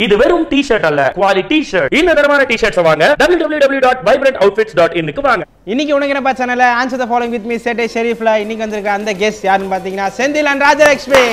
இது வெறும் T shirt அல்ல குவாலிட்டி ஷர்ட் இந்த தரமான டி ஷர்ட்ஸ் வாங்க www.vibrantoutfits.in க்கு வாங்க இன்னைக்கு உனக்கு என்னப்பா சேனல்ல answer the following with me சேட்டை ஷெரீஃப்ல இன்னைக்கு வந்திருக்க அந்த கெஸ்ட் யாருன்னு பாத்தீங்கன்னா செந்தில் அண்ட் ராஜலட்சுமி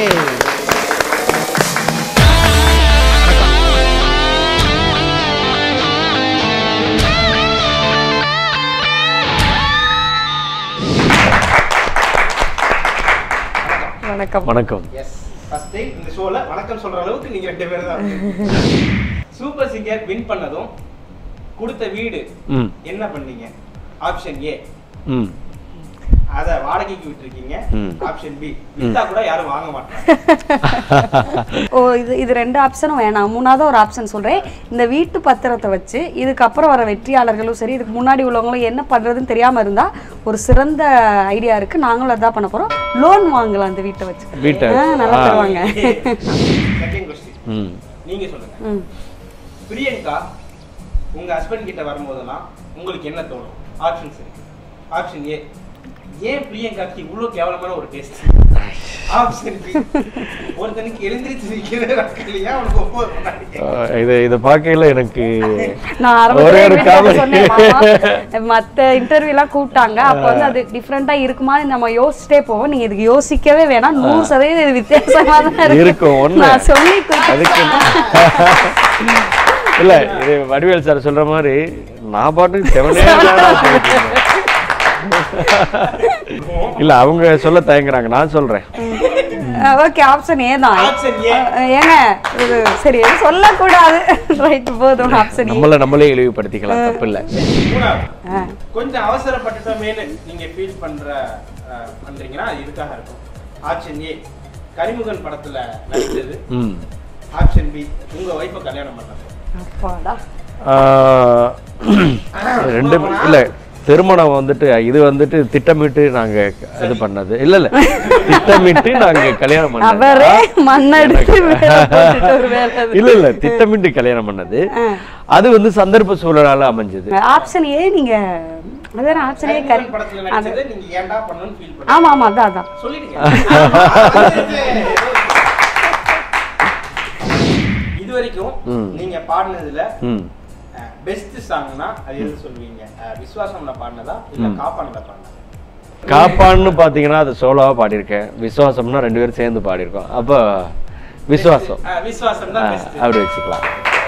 வணக்கம் வணக்கம் எஸ் ஃபர்ஸ்ட் டைம் இந்த ஷோல வணக்கம் சொல்ற அளவுக்கு நீங்க ரெண்டு பேரும் தான் சூப்பர் சிங்கர் வின் பண்ணதும் கொடுத்த வீடு ம் என்ன பண்ணீங்க ஆப்ஷன் ஏ ம் அத வாடகைக்கு விட்டுருக்கீங்க ம். ஆப்ஷன் பி வித்தா கூட யாரும் வாங்க மாட்டாங்க ஓ இது இது ரெண்டு ஆப்ஷனும் வேணாம் மூணாவது ஒரு ஆப்ஷன் சொல்றேன் இந்த வீட்டு பத்திரத்தை வச்சு இதுக்கப்புறம் வர வெற்றியாளர்களும் சரி இதுக்கு முன்னாடி உள்ளவங்களும் என்ன பண்றதுன்னு தெரியாம இருந்தா ஒரு சிறந்த ஐடியா இருக்கு நாங்களும் அதான் பண்ண போறோம் லோன் வாங்கலாம் அந்த வீட்டை வச்சு வீட்டை ஆ, நல்லா ஆ. தருவாங்க செகண்ட் கொஸ்டின் ம் நீங்க சொல்லுங்க ம். பிரியங்கா உங்க ஹஸ்பண்ட் கிட்ட வரும்போதெல்லாம் உங்களுக்கு என்ன தோணும் ஆப்ஷன்ஸ் இருக்கு ஆப்ஷன் ஏ ஏன் பிரியங்காக்கு இவ்வளவு கேவலமான ஒரு டேஸ்ட் ஆப்ஷன் பி ஒருத்தனுக்கு எழுந்திரிச்சு நிக்கிறது இல்லையா அவனுக்கு ஒவ்வொரு முன்னாடி அஹ் இது இதை பார்க்கையில எனக்கு நான் ஒரே ஒரு ஆரம்பத்துல காமெடி. சொன்னேன் மாமா, மத்த இன்டர்வியூ எல்லாம் கூப்பிட்டாங்க அப்ப வந்து அது டிஃப்ரெண்டா இருக்குமான்னு நம்ம யோசிச்சிட்டே போவோம் நீங்க இதுக்கு யோசிக்கவே வேணாம் நூறு சதவீதம் இது வித்தியாசமா தான் இருக்கும், ஒண்ணு. நான் சொல்லி அதுக்கு இல்ல இது வடிவேல் சார் சொல்ற மாதிரி நான் பாட்டுக்கு செவனே இல்ல அவங்க சொல்ல தயங்குறாங்க நான் சொல்றேன் ஓகே ஆப்ஷன் ஏ தான் Option A. அஹ் ஏங்க இது சரி எதுவும் சொல்லக்கூடாது ரைட் போதும் ஆப்ஷன் ஏ நம்மள நம்மளே இழிவுபடுத்திக்கலாம் தப்பு இல்ல மூணாவது கொஞ்சம் அவசரப்பட்டுட்டோமேனு நீங்க ஃபீல் பண்ற அஹ், பண்றீங்கன்னா அது இதுக்காக இருக்கும் ஆப்ஷன் ஏ கரிமுகன் படத்துல நடிச்சது ம் ஆப்ஷன் பி உங்க ஒய்ஃபை கல்யாணம் பண்ணது அப்பாடா ஆஹ் ரெண்டு இல்ல திருமணம் வந்துட்டு இது வந்துட்டு திட்டமிட்டு நாங்க இது பண்ணது இல்ல இல்ல திட்டமிட்டு நாங்க கல்யாணம் பண்ணது அவரே மண்ணெடுத்து மேல போட்டுட்டு ஒரு வேலை அது. இல்ல இல்ல திட்டமிட்டு கல்யாணம் பண்ணது அது வந்து சந்தர்ப்ப சூழலால அமைஞ்சது ஆப்ஷன் ஏ நீங்க அதான் ஆப்ஷன் ஏ கரி கரிமுகன் படத்துல அது நடிச்சது நீங்க ஏன்டா பண்ணணும்னு ஃபீல் பண்ண ஆமா ஆமா அதான் அதான் சொல்லிடுங்க இது வரைக்கும் ம். நீங்க பாடினதுல ம் பெஸ்ட் சாங்னா அது எது சொல்லுவீங்க அஹ், விஸ்வாசம்ல பாடினதா இல்ல காப்பானல பாடினதா காப்பான்னு பாத்தீங்கன்னா அது சோலோவா பாடியிருக்கேன் விசுவாசம்னா ரெண்டு பேரும் சேர்ந்து பாடியிருக்கோம் அப்ப விசுவாசம் அஹ், விஸ்வாசம் தான் ஆஹ் பெஸ்ட் அப்படி வச்சுக்கலாம்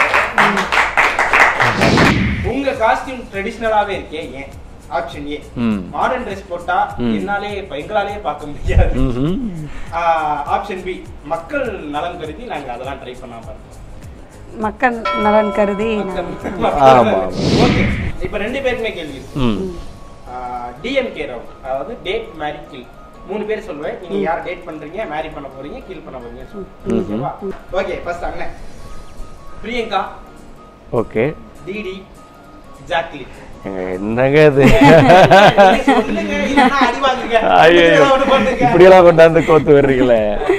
உங்க காஸ்டியூம் ட்ரெடிஷனலாவே இருக்கே ஏன் ஆப்ஷன் ஏ ம் மாடர்ன் ட்ரெஸ் போட்டா ம். என்னாலே இப்ப எங்களாலே பார்க்க முடியாது ம்ஹும். ஆப்ஷன் பி மக்கள் நலன் கருதி நாங்க அதெல்லாம் ட்ரை பண்ணாம இருக்கோம் மக்கள் நலன் கருதி ஆமா, ஆமா. ஓகே இப்ப ரெண்டு பேருக்குமே கேள்வி இருக்கு ம் டிஎம்கே ரவுண்ட் அதாவது டேட் மேரி கில் மூணு பேர் சொல்லுவேன் நீங்க யார் டேட் பண்றீங்க மேரி பண்ண போறீங்க கில் பண்ண போறீங்க ஓகே ஃபர்ஸ்ட் அண்ணன் பிரியங்கா ஓகே டிடி ஜாக்லி என்னங்க இது சொல்லுங்க இல்லைன்னா அடி வாங்குங்க ஐயோ ஒண்ணு பண்ணுங்க. இப்படியெல்லாம் கொண்டாந்து கோத்து வர்றீங்களே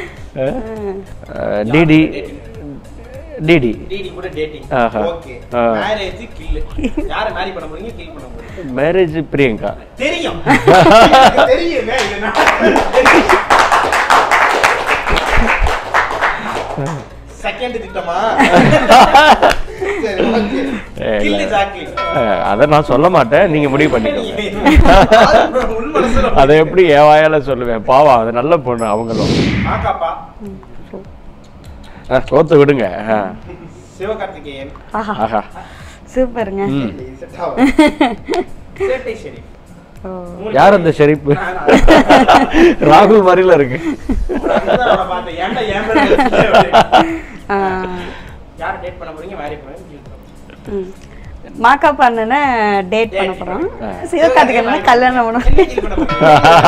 டிடி டிடி டிடி கூட டேட்டிங் ஆஹா. ஓகே ஆ. மேரேஜ் கில் யார மேரி பண்ண போறீங்க கில் பண்ண போறீங்க மேரேஜ் பிரியங்கா தெரியும் எனக்கு தெரியுங்க இது நான் செகண்ட் திட்டமா சரி ஓகே ஏய், கில் இல்ல. ஜாக்லி அஹ், அதை நான் சொல்ல மாட்டேன் நீங்க முடிவு பண்ணிக்கோங்க உள் மனசுல அதை எப்படி என் வாயால சொல்லுவேன் பாவம் அது நல்ல பொண்ணு அவங்களும் ஆகாப்பா அஹ், கோத்து விடுங்க அஹ். சிவகார்த்திகேயன் ஆஹா ஆஹா சூப்பருங்க ம் செட் ஆகும். சேட்டை ஷெரீப் ஓ. மூணு யார் பேர். அந்த ஷெரீப் நான் நான் ராகுல் மாதிரில இருக்கு அதுதான் அவனை பார்த்தேன். ஏன்டா என் பேர் வச்சுட்ட அப்படின்னு. ஆ, யாரை date பண்ண போறீங்க, marry பண்ண போறீங்க, kill பண்ண போறீங்க. ம். மாக்கப் பண்ணன டேட் பண்ண போறோம் சிவகார்த்திகேயன் கல்யாணம் பண்ண என்ன kill பண்ண போறீங்க?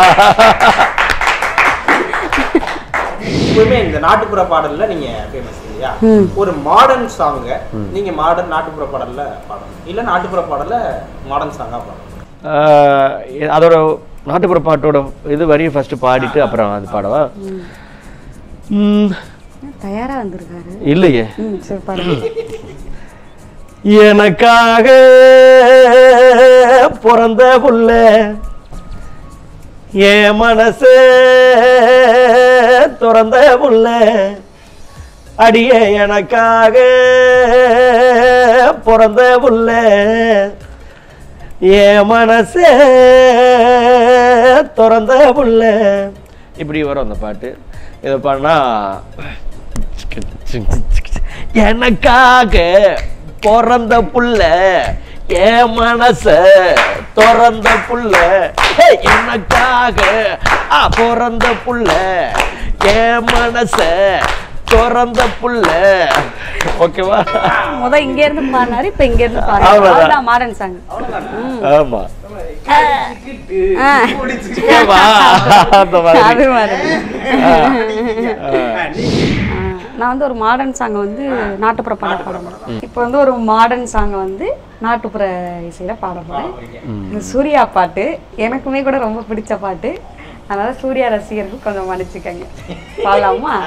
எப்பவுமே இந்த நாட்டுப்புற பாடல்ல நீங்க ஃபேமஸ் இல்லையா ஒரு மாடர்ன் சாங்க நீங்க மாடர்ன் நாட்டுப்புற பாடல்ல பாடணும் இல்ல நாட்டுப்புற பாடல்ல மாடர்ன் சாங்கா பாடணும் அஹ், அதோட நாட்டுப்புற பாட்டோட இது வரியை ஃபர்ஸ்ட் பாடிட்டு அப்புறம் அது பாடவா ம், தயாரா வந்திருக்காரு இல்லையே ம் சரி பாருங்க எனக்காக பிறந்த புள்ள என் மனச துறந்த புள்ள அடியே எனக்காக பிறந்த புள்ள என் மனசே திறந்த புள்ள இப்படி வரும் அந்த பாட்டு இதை பண்ணா எனக்காக பிறந்த புள்ள என் மனச திறந்த புள்ள ஹே, எனக்காக ஆ, பிறந்த புள்ள என் மனச திறந்த புள்ள ஓகேவா முத இங்க இருந்து பாடினாரு இப்ப இங்க இருந்து பாடுறாரு அவ்வளவுதான். அவ்வளவுதான் மாடர்ன் சாங் ஆமா ஆ. ஏவா? அந்த மாதிரி அது மாதிரி ஆ, நீங்க நான் வந்து ஒரு மாடர்ன் சாங் வந்து நாட்டுப்புற பாட பாட போறேன் இப்போ வந்து ஒரு மாடர்ன் சாங் வந்து நாட்டுப்புற இசையில பாட போறேன் இது சூர்யா பாட்டு எனக்குமே கூட ரொம்ப பிடிச்ச பாட்டு அதனால சூர்யா ரசிகர்கள் கொஞ்சம் மன்னிச்சுக்கங்க பாடலாமா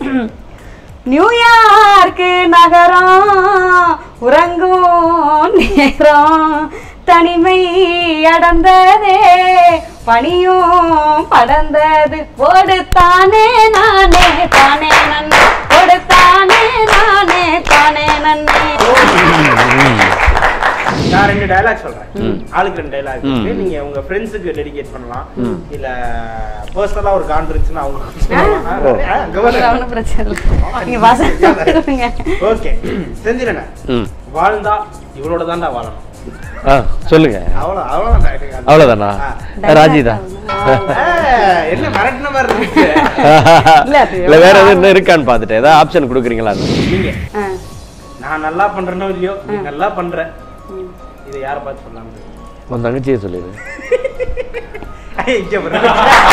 நியூயார்க்கு நகரம் உறங்கும் நேரம் தனிமை அடந்ததே பனியும் படர்ந்தது கொடுத்தானே நானே தானே நன்னே கொடுத்தானே நானே தானே நன்னே நான் ரெண்டு டயலாக் சொல்றேன் ஆளுக்கு ரெண்டு டயலாக் இருக்கு நீங்க உங்க ஃப்ரெண்ட்ஸுக்கு டெடிகேட் பண்ணலாம் இல்ல பர்சனலா ஒரு காண்ட் இருந்துச்சுன்னா அவங்க ஒன்றும் பிரச்சனை இல்லை நீங்க வாசங்க ஓகே செந்திரன ம் வாழ்ந்தா இவளோட தான்டா வாழணும் ஆ சொல்லுங்க அவ்வளோ அவ்வளோதான் எனக்கு அது. அவ்வளோதானா ஆ. ராஜிதா ஆ, என்ன மிரட்டின மாதிரி இருக்கு இல்ல, அது இல்ல வேற எதுவும் இன்னும் இருக்கான்னு பார்த்துட்டு ஏதாவது ஆப்ஷன் கொடுக்குறீங்களா நீங்க ஆ. நான் நல்லா பண்றேனோ இல்லையோ நீ நல்லா பண்ற இதை யாரை பார்த்து சொல்லலாம் உன் தங்கச்சியை சொல்லிடு இங்க பாரு.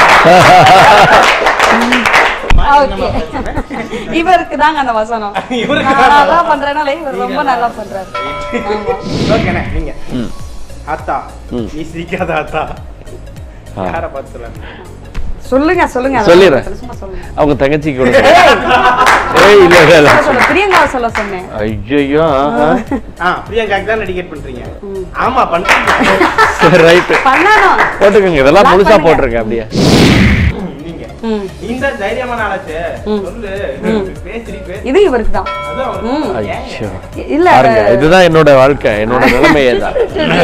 ஓகே இவருக்கு தாங்க அந்த வசனம் இவருக்கு நான் நல்லா பண்றேனால இவர் ரொம்ப நல்லா பண்றாரு ஆமா. ஓகேண்ணே நீங்க ம் ஆத்தா ம். நீ சிரிக்காத ஆத்தா ஆ. யாரை பார்த்து சொல்லலாம் சொல்லுங்க சொல்லுங்க சொல்லிடுறேன். சும்மா சொல்லுங்க அவங்க தங்கச்சிக்கு கொடுங்க ஏய் இல்ல இல்ல இல்ல சொல்ல சொல்ல பிரியங்காவை சொல்ல சொன்னேன் ஐயோ ஆ பிரியங்காக்கு தான் டெடிகேட் பண்றீங்க ஆமா பண்றீங்க சரி ரைட்டு பண்ணணும் போட்டுக்கோங்க இதெல்லாம் Lock முழுசா பண்ணுங்க. போட்டிருக்கேன் அப்படியே நீங்க ம். இந்த தைரியமான ஆளாச்சு சொல்லு பேசுறி பேசு இது இவருக்கு தான் அதான் அவருக்கு. ம். ஏன்? ஐயோ இல்ல பாருங்க இதுதான் என்னோட வாழ்க்கை என்னோட நிலைமையே தான்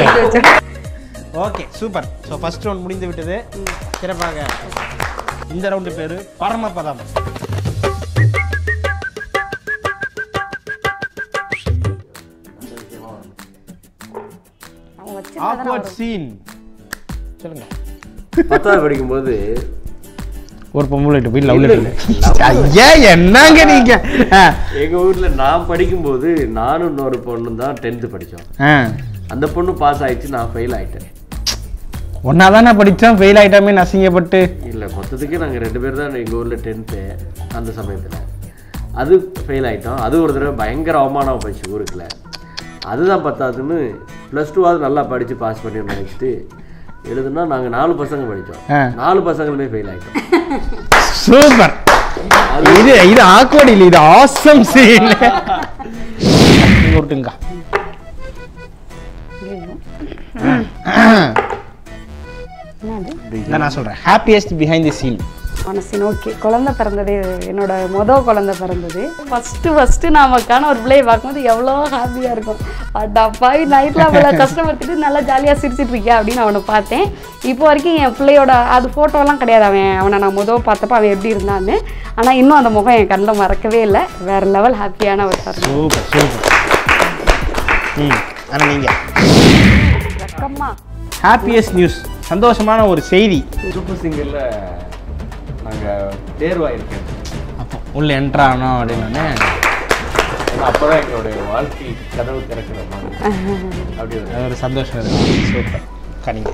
okay super so first round முடிந்து விட்டது சிறப்பாக இந்த ரவுண்டு பேரு பரமபதம் அவன் வச்சிருந்தா தானே ஆக்வர்ட் சீன் சொல்லுங்க பத்தாவது படிக்கும்போது ஒரு பொம்பளை போய் லவ் letter ஐயா என்னங்க நீங்க எங்க ஊர்ல நான் படிக்கும்போது நானும் இன்னொரு பொண்ணு தான் டென்த்து படிச்சோம் அந்த பொண்ணு பாஸ் ஆயிடுச்சு நான் ஃபெயில் ஆயிட்டேன் ஒன்னா தானே படித்தோம் ஃபெயில் ஆயிட்டாமே அசிங்கப்பட்டு இல்ல மொத்தத்துக்கு நாங்க ரெண்டு பேர் தான் எங்க ஊர்ல டென்த்து அந்த சமயத்துல அது ஃபெயில் ஆயிட்டோம் அது ஒரு தடவை பயங்கர அவமானம் போச்சு ஊருக்குள்ள அதுதான் பத்தாதுன்னு ப்ளஸ் டூவாவது நல்லா படிச்சு பாஸ் பண்ணி நினைச்சிட்டு எழுதுனா நாங்க நாலு பசங்க படிச்சோம் ஆ. நாலு பசங்களுமே ஃபெயில் ஆயிட்டோம் சூப்பர் இது இது ஆக்வர்ட் இல்லை இது ஆசம் சீன் விட்டுங்க நான் சொல்றேன் ஹாப்பியஸ்ட் பிஹைண்ட் தி சீன் மனசு நோக்கி குழந்தை பிறந்தது என்னோட மொதல் குழந்தை பிறந்தது ஃபஸ்ட்டு ஃபஸ்ட்டு நமக்கான ஒரு பிள்ளையை பார்க்கும்போது எவ்வளோ ஹாப்பியாக இருக்கும் அடப்பாவி நைட்டில் அவ்வளோ கஷ்டப்பட்டுட்டு நல்லா ஜாலியாக சிரிச்சிட்டு இருக்கியா அப்படின்னு அவனை பார்த்தேன் இப்போ வரைக்கும் என் பிள்ளையோட அது ஃபோட்டோலாம் கிடையாது அவன் அவனை நான் முதல் பார்த்தப்ப அவன் எப்படி இருந்தான்னு ஆனால் இன்னும் அந்த முகம் என் கண்ணில் மறக்கவே இல்லை வேற லெவல் ஹாப்பியான ஒரு தருணம் சூப்பர் சூப்பர் ம் ஆனால் நீங்கள் வெக்கம்மா ஹாப்பியஸ்ட் நியூஸ் சந்தோஷமான ஒரு செய்தி சூப்பர் சிங்கர்ல நாங்க தேர்வாயிருக்கேன் அப்போ உள்ள என்ட்ரானோம் அப்படின்னு அப்பதான் எங்களுடைய வாழ்க்கை கதவு திறக்கிற மாதிரி அப்படி ஒரு அது ஒரு சந்தோஷம் இருக்கு சூப்பர் கனிங்க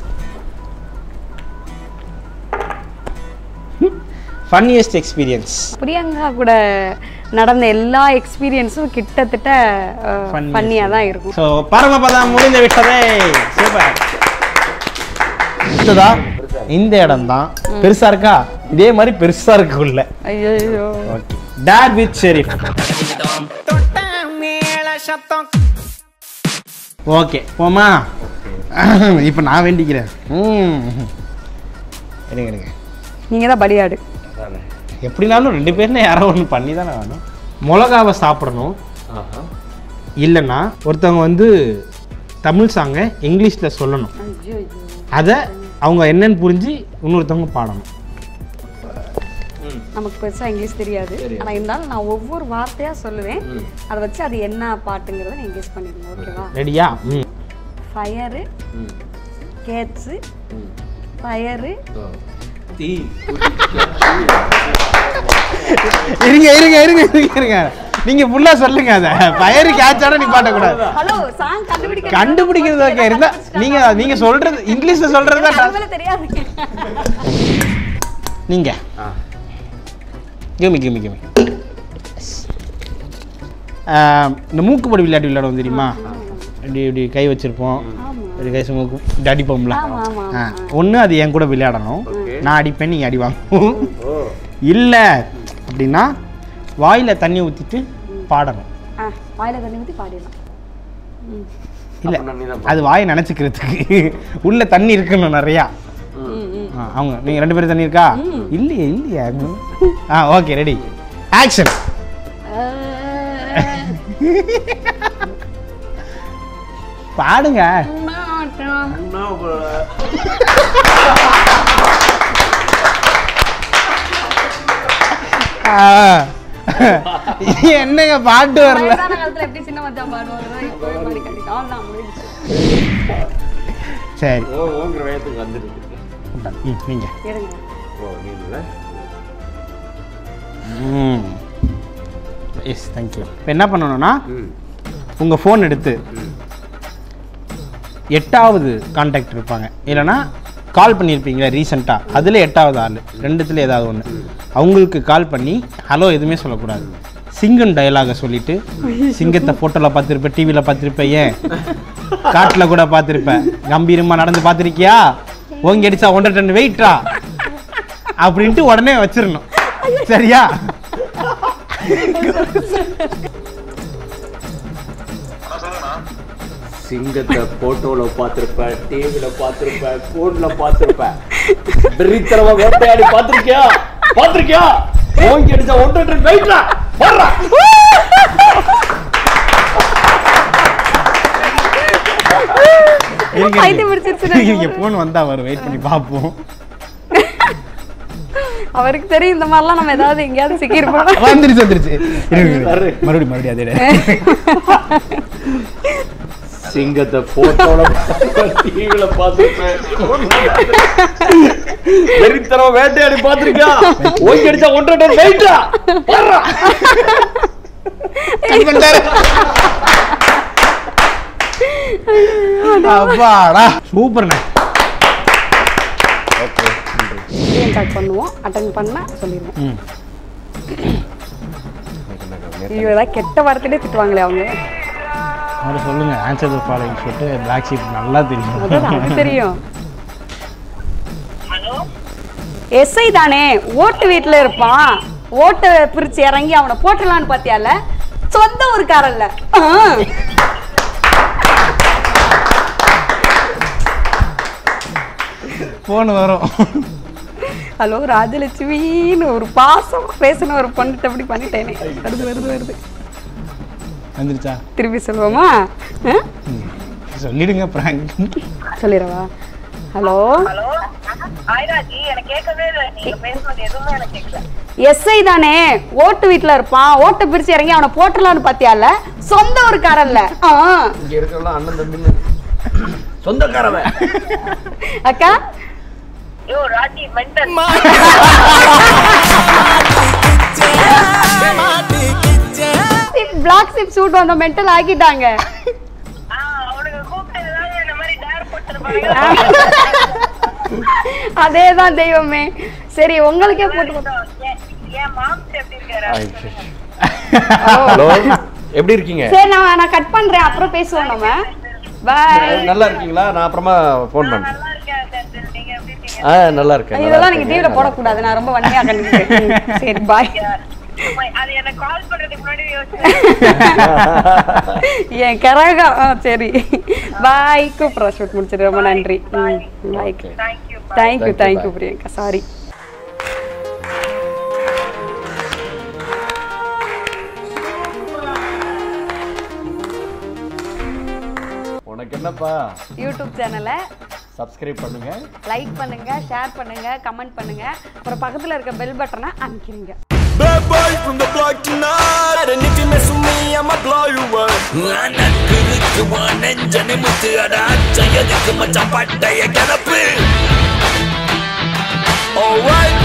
ஃபன்னியஸ்ட் எக்ஸ்பீரியன்ஸ் பிரியங்கா கூட நடந்த எல்லா எக்ஸ்பீரியன்ஸும் கிட்டத்தட்ட பண்ணியாக தான் இருக்கும் ஸோ பரமபதம் முடிந்து விட்டதே சூப்பர் அடுத்ததா இந்த இடம் தான் பெருசா இருக்கா இதே மாதிரி பெருசா இருக்கு உள்ள ஐயோ okay date with Sharif okay போமா இப்போ நான் வேண்டிக்கிறேன் ம் எடுங்க எடுங்க நீங்கள் தான் பலியாடு அதானே. எப்படினாலும் ரெண்டு பேர்னா யாரோ ஒன்று பண்ணி தானே வேணும் மிளகாவை சாப்பிடணும் ஆஹா இல்லைன்னா ஒருத்தவங்க வந்து தமிழ் சாங்கை இங்கிலீஷில் சொல்லணும் ஐயோ ஐயோ அதை அவங்க என்னன்னு புரிஞ்சு இன்னொருத்தவங்க பாடணும் நமக்கு பெருசா இங்கிலீஷ் தெரியாது ஆனா இருந்தாலும் நான் ஒவ்வொரு வார்த்தையா சொல்லுவேன் அதை வச்சு அது என்ன பாட்டுங்கிறத நீங்க கெஸ் பண்ணிடுங்க ஓகேவா ரெடியா ம் ஃபயரு கேட்ஸு ஃபயரு தீ இருங்க இருங்க இருங்க இருங்க இருங்க நீங்க ஃபுல்லா சொல்லுங்க அதை பயரு கேட்சாட நீ பாட்டக்கூடாது ஹலோ சாங் கண்டுபிடிக்க கண்டுபிடிக்கிறது ஓகே இருந்தா நீங்க நீங்க சொல்றது இங்கிலீஷ்ல சொல்றது தான் அதுவேளை தெரியாது நீங்க ஆ கிமி கிமி கிமி இந்த மூக்குப்பொடி விளையாட்டு விளையாடுவோம் தெரியுமா இப்படி இப்படி கை வச்சிருப்போம் இப்படி கை மூக்கு இப்படி அடிப்போம்ல ஆமா ஆமா ஆ ஒன்று அது என் கூட விளையாடணும் Okay. நான் அடிப்பேன் நீங்கள் அடி வாங்குவோம் ஓ இல்லை அப்படின்னா வாயில் தண்ணி ஊற்றிட்டு பாடணும் ஆ வாயில தண்ணி ஊத்தி பாடிடலாம் ம் இல்லை அப்ப நீ தான் அது வாயை நினச்சிக்கிறதுக்கு உள்ள தண்ணி இருக்கணும் நிறையா ம் ம் ஆ, அவங்க நீங்கள் ரெண்டு பேரும் தண்ணி இருக்கா இல்லையே இல்லையா ஆ ஓகே ரெடி ஆக்ஷன் பாடுங்க ஆ. என்னங்க பாட்டு வரல வயசான காலத்துல எப்படி சின்ன மச்சான் பாடுவாங்க இப்போ பாடி காட்டிட்டோம் அவ்வளவுதான் முடிஞ்சுச்சு சரி ஓ ஓங்கிற வயத்துக்கு வந்துருக்கு ம் நீங்க எடுங்க ஓ நீ இல்லை ம் எஸ் தேங்க்யூ இப்போ என்ன பண்ணணும்னா ம் உங்கள் ஃபோன் எடுத்து எட்டாவது கான்டாக்ட் இருப்பாங்க இல்லைன்னா கால் பண்ணியிருப்பீங்களா ரீசெண்டாக அதில் எட்டாவது ஆள் ரெண்டுத்துல ஏதாவது ஒன்று அவங்களுக்கு கால் பண்ணி ஹலோ எதுவுமே சொல்லக்கூடாது சிங்கம் டயலாகை சொல்லிட்டு சிங்கத்தை ஃபோட்டோவில் பார்த்துருப்பேன் டிவியில் பார்த்துருப்பேன் ஏன் காட்டில் கூட பார்த்துருப்பேன் கம்பீரமாக நடந்து பார்த்துருக்கியா ஓங்கி அடிச்சா ஒன்றரை டன் வெயிட்டா அப்படின்ட்டு உடனே வச்சிடணும் சரியா சிங்கத்தை போட்டோல பார்த்திருப்பேன் டிவில பார்த்திருப்பேன் போன்ல பார்த்திருப்பேன் வெறித்தனமா வேட்டையாடி பார்த்திருக்கியா பார்த்திருக்கியா ஓங்கி அடிச்சா ஒன்றரை வெயிட்ல வர்றா இருங்க, பைத்தியம் பிடிச்சிருச்சுடா. இருங்க ஃபோன் வந்தா வரும் வெயிட் பண்ணி பார்ப்போம் அவருக்கு தெரியும் இந்த மாதிரிலாம் நம்ம ஏதாவது எங்கேயாவது சிக்கியிருப்போம் வந்துருச்சு வந்துருச்சு இருங்க, இருங்க. வரு. மறுபடியும் மறுபடியும் அதே சிங்கத்தை போட்டோல டிவில பார்த்திருப்பேன் வெறித்தனமா வேட்டையாடி பார்த்திருக்கியா ஓங்கி அடிச்சா ஒன்றரை வெயிட்டா வர்றா கட் பண்ணிட்டாரு அப்பாடா சூப்பர்ண்ணே கால் பண்ணுவோம் அட்டன் பண்ணா சொல்லிடுவோம் ம் ஐயோ ஏதாவது கெட்ட வார்த்தையிலே திட்டுவாங்களே அவங்க அவரை சொல்லுங்க ஆன்சர் த ஃபாலோயிங் சொல்லிட்டு பிளாக் ஷீப் நல்லா தெரியும் அதான் அது தெரியும் எஸ்ஐ தானே ஓட்டு வீட்டுல இருப்பான் ஓட்டை பிரிச்சு இறங்கி அவனை போட்டலான்னு பாத்தியால சொந்த ஊருக்காரல்ல ஆ. ஃபோன் வரும் ஹலோ ராஜலட்சுமின்னு ஒரு பாசம் பேசின ஒரு பொண்ணுகிட்ட அப்படி பண்ணிட்டேனே வருது வருது வருது வந்துருச்சா திருப்பி சொல்லுவோமா ஆ? சொல்லிடுங்க பிராங்க் சொல்லிடவா ஹலோ ஹலோ ஆயிராஜி எனக்கு கேட்கவே இல்லை நீங்க பேசுனது எதுவுமே எனக்கு கேட்கல எஸ்ஐ தானே ஓட்டு வீட்டுல இருப்பான் ஓட்டை பிரிச்சு இறங்கி அவனை போட்டலான்னு பாத்தியால சொந்த ஊருக்காரல்ல ஆ. இங்க இருக்கலாம் அண்ணன் தம்பின்னு சொந்தக்காரவன் அக்கா யோ Raji mental black sheep shoot வந்த மென்டல் ஆக்கிட்டாங்க அவனுக்கு கூப்பிட்டு ஏதாவது இந்த மாதிரி டேர் போட்டுருப்பாங்க அதேதான் தெய்வமே சரி உங்களுக்கே போட்டு போ- என் மாம்ஸ் எப்படி இருக்காரு ஹலோ எப்படி இருக்கீங்க சரி நான் நான் கட் பண்றேன் அப்புறம் பேசுவோம் நம்ம பாய் நல்லா இருக்கீங்களா நான் அப்புறமா ஃபோன் பண்றேன் நல்லா இருக்கேன் சார் நீங்க எப்படி இருக்கீங்க ஆ நல்லா இருக்கேன் நல்லா இதெல்லாம் நீங்க இருக்கேன். டிவில போடக்கூடாது நான் ரொம்ப வன்மையா கண்டிப்பேன் சரி பாய் அது எனக்கு கால் பண்றதுக்கு முன்னாடி யோசிச்சு என் கரகம் ஆ, சரி பாய் கூப்பிட்றேன் ஷூட் முடிச்சிட்டு ரொம்ப நன்றி bye thank you thank you Thank you, thank you bye. Priyanka sorry உனக்கு என்னப்பா யூடியூப் சேனலை சப்ஸ்கிரைப் பண்ணுங்க லைக் பண்ணுங்க ஷேர் பண்ணுங்க கமெண்ட் பண்ணுங்க அப்புறம் பக்கத்துல இருக்க பெல் பட்டனை அமைக்கிறீங்க Bad boy from the block tonight And if you mess with me, I'ma blow you up நட்புக்கு நெஞ்ச நிமித்து அட அச்ச எதுக்கு மச்சான் பட்டைய கிளப்பு Alright